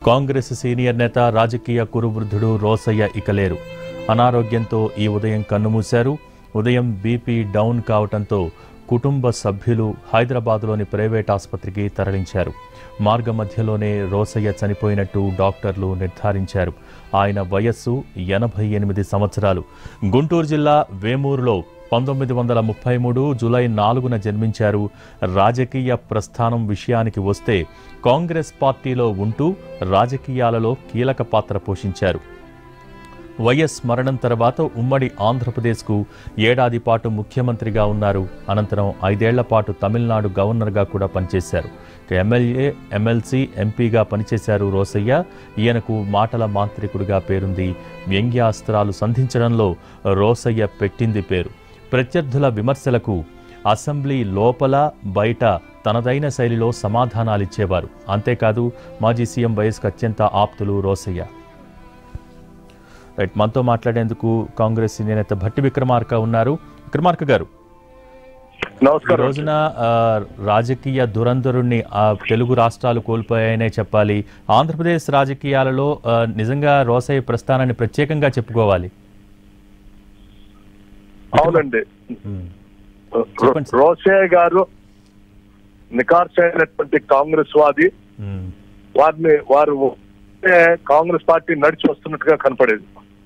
Congress senior నేత రాజకీయ కురువృద్ధుడు రోసయ్య ఇక లేరు అనారోగ్యంతో ఈ ఉదయం కన్నుమూశారు ఉదయం బీపీ డౌన్ కావటంతో కుటుంబ సభ్యులు హైదరాబాద్లోని ప్రైవేట్ ఆసుపత్రికి తరలించారు మార్గ మధ్యలోనే రోసయ్య చనిపోయినట్టు డాక్టర్లు నిర్ధారించారు ఆయన వయస్సు ఎనభై ఎనిమిది సంవత్సరాలు గుంటూరు జిల్లా వేమూరులో పంతొమ్మిది వందల ముప్పై మూడు జూలై నాలుగున జన్మించారు రాజకీయ ప్రస్థానం విషయానికి వస్తే కాంగ్రెస్ పార్టీలో ఉంటూ రాజకీయాలలో కీలక పాత్ర పోషించారు వైఎస్ మరణం తర్వాత ఉమ్మడి ఆంధ్రప్రదేశ్కు ఏడాది పాటు ముఖ్యమంత్రిగా ఉన్నారు అనంతరం ఐదేళ్ల పాటు తమిళనాడు గవర్నర్గా కూడా పనిచేశారు ఇక ఎమ్మెల్యే ఎమ్మెల్సీ ఎంపీగా పనిచేశారు రోసయ్య ఈయనకు మాటల మాంత్రికుడిగా పేరుంది వ్యంగ్యాస్త్రాలు సంధించడంలో రోసయ్య పెట్టింది పేరు ప్రత్యర్థుల విమర్శలకు అసెంబ్లీ లోపల బయట తనదైన శైలిలో సమాధానాలిచ్చేవారు అంతేకాదు మాజీ సీఎం వైఎస్కు అత్యంత ఆప్తులు రోసయ్య రైట్ మనతో మాట్లాడేందుకు కాంగ్రెస్ సీనియర్ నేత భట్టి విక్రమార్క ఉన్నారు విక్రమార్క గారు ఈ నమస్కారం రోజున ఆ, రాజకీయ దురంధరుణ్ణి ఆ తెలుగు రాష్ట్రాలు కోల్పోయాయనే చెప్పాలి ఆంధ్రప్రదేశ్ రాజకీయాలలో ఆ, నిజంగా రోసయ్య ప్రస్థానాన్ని ప్రత్యేకంగా చెప్పుకోవాలి అవునండి ఉమ్, చెప్పండి సార్. రోసే గారు నికార్సైనటువంటి కాంగ్రెస్ వాది ఉమ్, వారిని వారు ఉంటే కాంగ్రెస్ పార్టీ నడిచి వస్తున్నట్టుగా కనపడేది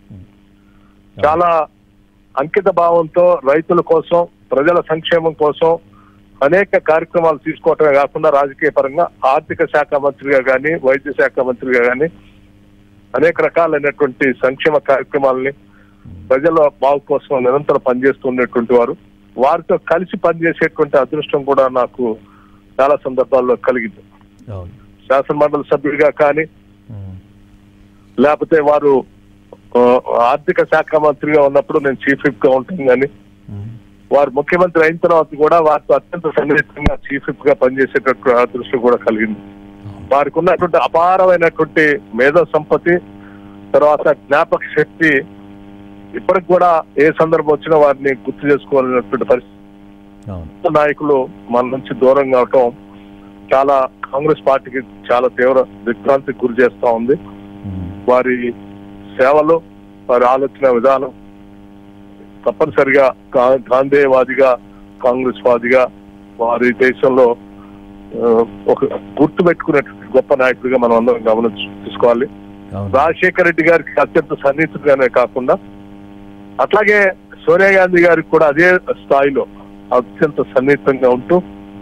చాలా అంకిత భావంతో రైతుల కోసం ప్రజల సంక్షేమం కోసం అనేక కార్యక్రమాలు తీసుకోవటమే కాకుండా రాజకీయ పరంగా ఆర్థిక శాఖ మంత్రిగా కానీ వైద్య శాఖ మంత్రిగా కానీ అనేక రకాలైనటువంటి సంక్షేమ కార్యక్రమాలని ప్రజల బాగు కోసం నిరంతరం పనిచేస్తున్నటువంటి వారు వారితో కలిసి పనిచేసేటువంటి అదృష్టం కూడా నాకు చాలా సందర్భాల్లో కలిగింది అవును శాసన మండలి సభ్యుడిగా కానీ ఉమ్, లేకపోతే వారు ఆ, ఆర్థిక శాఖ మంత్రిగా ఉన్నప్పుడు నేను చీఫ్ విప్ గా ఉంటాను కానీ ఉమ్, వారు ముఖ్యమంత్రి అయిన తర్వాత కూడా వారితో అత్యంత సన్నిహితంగా చీఫ్ విప్ గా పనిచేసేటట్టు అదృష్టం కూడా కలిగింది వారికి ఉన్నటువంటి అపారమైనటువంటి మేధో సంపత్తి తర్వాత జ్ఞాపక శక్తి ఇప్పటికి కూడా ఏ సందర్భం వచ్చినా వారిని గుర్తు చేసుకోవాలనేటువంటి పరిస్థితి అవును నాయకులు మన నుంచి దూరం కావటం చాలా కాంగ్రెస్ పార్టీకి చాలా తీవ్ర దిగ్భ్రాంతికి గురి చేస్తా ఉంది ఉమ్, వారి సేవలు వారి ఆలోచన విధానం తప్పనిసరిగా గా- గాంధేయవాదిగా కాంగ్రెస్ వాదిగా వారి దేశంలో ఆ, ఒక గుర్తు పెట్టుకునేటువంటి గొప్ప నాయకుడిగా మనం అందరం గమనించు తీసుకోవాలి అవును రాజశేఖర రెడ్డి గారికి అత్యంత సన్నిహితుడిగానే కాకుండా అట్లాగే సోనియా గాంధీ గారికి కూడా అదే స్థాయిలో అత్యంత సన్నిహితంగా ఉంటూ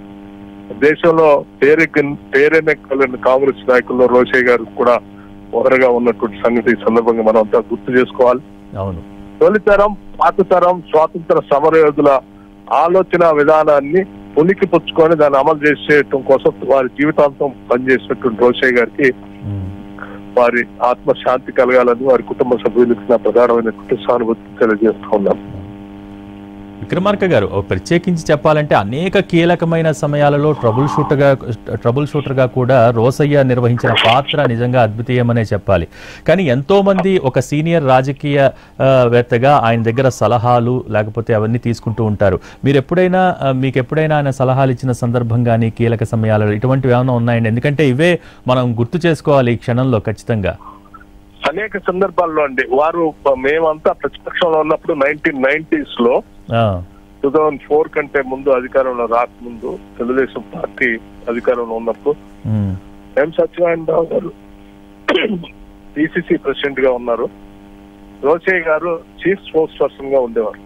దేశంలో పేరెక్కి పేరెన్నెక్కలేని కాంగ్రెస్ నాయకుల్లో రోషే గారు కూడా ఒకరుగా ఉన్నటువంటి సంగతి ఈ సందర్భంగా మనం అంతా గుర్తు చేసుకోవాలి అవును తొలితరం పాతతరం స్వాతంత్ర సమరయోధుల ఆలోచన విధానాన్ని ఉనికి పుచ్చుకొని దాన్ని అమలు చేసేయటం కోసం వారి జీవితాంతం పనిచేసినటువంటి రోషే గారికి ఉమ్. వారి ఆత్మ శాంతి కలగాలని వారి కుటుంబ సభ్యులకు నా ప్రధానమైనటువంటి సానుభూతి తెలియజేస్తా ఉన్నాను విక్రమార్క గారు ఓ ప్రత్యేకించి చెప్పాలంటే అనేక కీలకమైన సమయాలలో ట్రబుల్ షూటర్గా ట్రబుల్ షూటర్గా కూడా రోసయ్య నిర్వహించిన పాత్ర నిజంగా అద్వితీయమనే చెప్పాలి కానీ ఎంతో మంది ఒక సీనియర్ రాజకీయ ఆ, వేత్తగా ఆయన దగ్గర సలహాలు లేకపోతే అవన్నీ తీసుకుంటూ ఉంటారు మీరు ఎప్పుడైనా ఆ, మీకు ఎప్పుడైనా ఆయన సలహాలు ఇచ్చిన సందర్భం కానీ కీలక సమయాలలో ఇటువంటివి ఏమైనా ఉన్నాయండి ఎందుకంటే ఇవే మనం గుర్తు చేసుకోవాలి ఈ క్షణంలో ఖచ్చితంగా అనేక సందర్భాల్లో అండి వారు మేమంతా ప్రతిపక్షంలో ఉన్నప్పుడు నైన్టీన్ నైన్టీస్ లో ఆ, టూ థౌజండ్ ఫోర్ కంటే ముందు అధికారంలో రాకముందు తెలుగుదేశం పార్టీ అధికారంలో ఉన్నప్పుడు ఉమ్, ఎం సత్యనారాయణరావు గారు పిసిసి ప్రెసిడెంట్ గా ఉన్నారు రోసే గారు చీఫ్ స్పోక్స్ పర్సన్ గా ఉండేవారు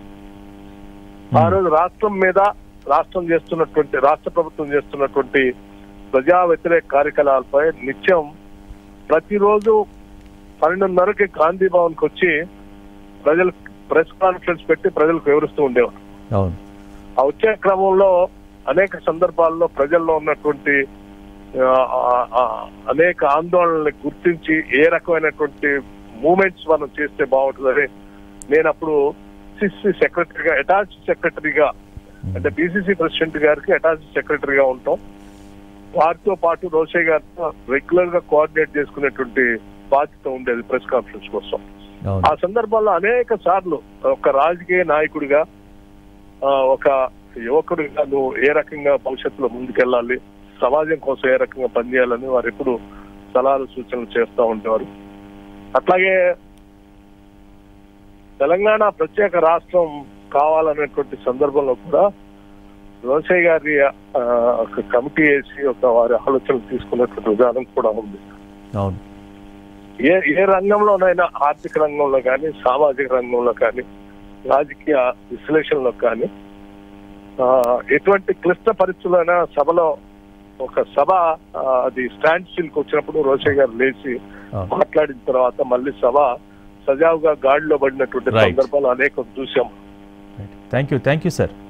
ఆ రోజు రాష్ట్రం మీద రాష్ట్రం చేస్తున్నటువంటి రాష్ట్ర ప్రభుత్వం చేస్తున్నటువంటి ప్రజా వ్యతిరేక కార్యకలాపాలపై నిత్యం ప్రతిరోజు పన్నెండున్నరకి గాంధీ భవన్ కి వచ్చి ప్రజలు ప్రెస్ కాన్ఫరెన్స్ పెట్టి ప్రజలకు వివరిస్తూ ఉండేవారు అవును ఆ వచ్చే క్రమంలో అనేక సందర్భాల్లో ప్రజల్లో ఉన్నటువంటి ఆ, ఆ, ఆ, అనేక ఆందోళనల్ని గుర్తించి ఏ రకమైనటువంటి మూమెంట్స్ మనం చేస్తే బాగుంటుందని నేను అప్పుడు సిసి సెక్రటరీగా అటాచ్ సెక్రటరీగా అంటే బీసీసీ ప్రెసిడెంట్ గారికి అటాచ్ సెక్రటరీగా ఉంటాం వారితో పాటు రోషే గారితో రెగ్యులర్ గా కోఆర్డినేట్ చేసుకునేటువంటి బాధ్యత ఉండేది ప్రెస్ కాన్ఫరెన్స్ కోసం అవును ఆ సందర్భంలో అనేక సార్లు ఒక రాజకీయ నాయకుడిగా ఆ, ఒక యువకుడిగా నువ్వు ఏ రకంగా భవిష్యత్తులో ముందుకెళ్ళాలి సమాజం కోసం ఏ రకంగా పనిచేయాలని వారు ఎప్పుడు సలహాలు సూచనలు చేస్తూ ఉండేవారు అట్లాగే తెలంగాణ ప్రత్యేక రాష్ట్రం కావాలనేటువంటి సందర్భంలో కూడా రోసయ్య గారి ఆ, ఒక కమిటీ వేసి ఒక వారి ఆలోచనలు తీసుకున్నటువంటి విధానం కూడా ఉంది అవును ఏ ఏ రంగంలోనైనా ఆర్థిక రంగంలో కానీ సామాజిక రంగంలో కానీ రాజకీయ విశ్లేషణలో కానీ ఆ, ఎటువంటి క్లిష్ట పరిస్థితులైనా సభలో ఒక సభ ఆ, అది స్టాండ్ స్టిల్ కి వచ్చినప్పుడు రోషయ్య గారు లేచి అవును మాట్లాడిన తర్వాత మళ్ళీ సభ సజావుగా గాడిలో పడినటువంటి Right. సందర్భాలు అనేకం చూసాం thank you thank you sir